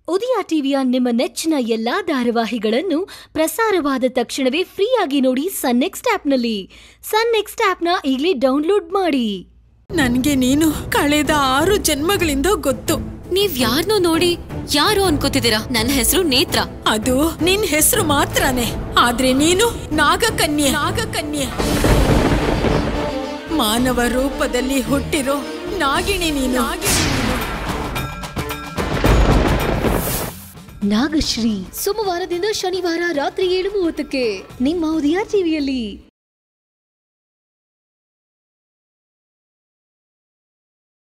ಉದಯ ಟಿವಿಯ ನಿಮ್ಮ ನೆಚ್ಚಿನ ಎಲ್ಲಾ ಧಾರಾವಾಹಿಗಳನ್ನು ಪ್ರಸಾರವಾದ ತಕ್ಷಣವೇ ಫ್ರೀಯಾಗಿ ನೋಡಿ ಸನ್ ನೆಕ್ಸ್ಟ್ ಆಪ್ನಲ್ಲಿ ಸನ್ ನೆಕ್ಸ್ಟ್ ಆಪ್ನ ಈಗಲೇ ಡೌನ್ಲೋಡ್ ಮಾಡಿ ನನ್ಗೆ ನೀನು ಕಳೆದ ಆರು ಜನ್ಮಗಳಿಂದ ಗೊತ್ತು ನೀವ್ ಯಾರನ್ನೋ ನೋಡಿ ಯಾರು ಅನ್ಕೋತಿದ್ದೀರಾ ನನ್ನ ಹೆಸರು ನೇತ್ರ ಅದು ನಿನ್ ಹೆಸರು ಮಾತ್ರನೇ ಆದ್ರೆ ನೀನು ನಾಗಕನ್ಯೆ ನಾಗಕನ್ಯೆ ಮಾನವ ರೂಪದಲ್ಲಿ ಹುಟ್ಟಿರೋ ನಾಗಿಣಿ ನೀನು ನಾಗಿಣಿ ನೀನು. ನಾಗಶ್ರೀ ಸೋಮವಾರದಿಂದ ಶನಿವಾರ ರಾತ್ರಿ ಏಳು ಮೂವತ್ತಕ್ಕೆ ನಿಮ್ಮ ಉದಯ ಟಿವಿಯಲ್ಲಿ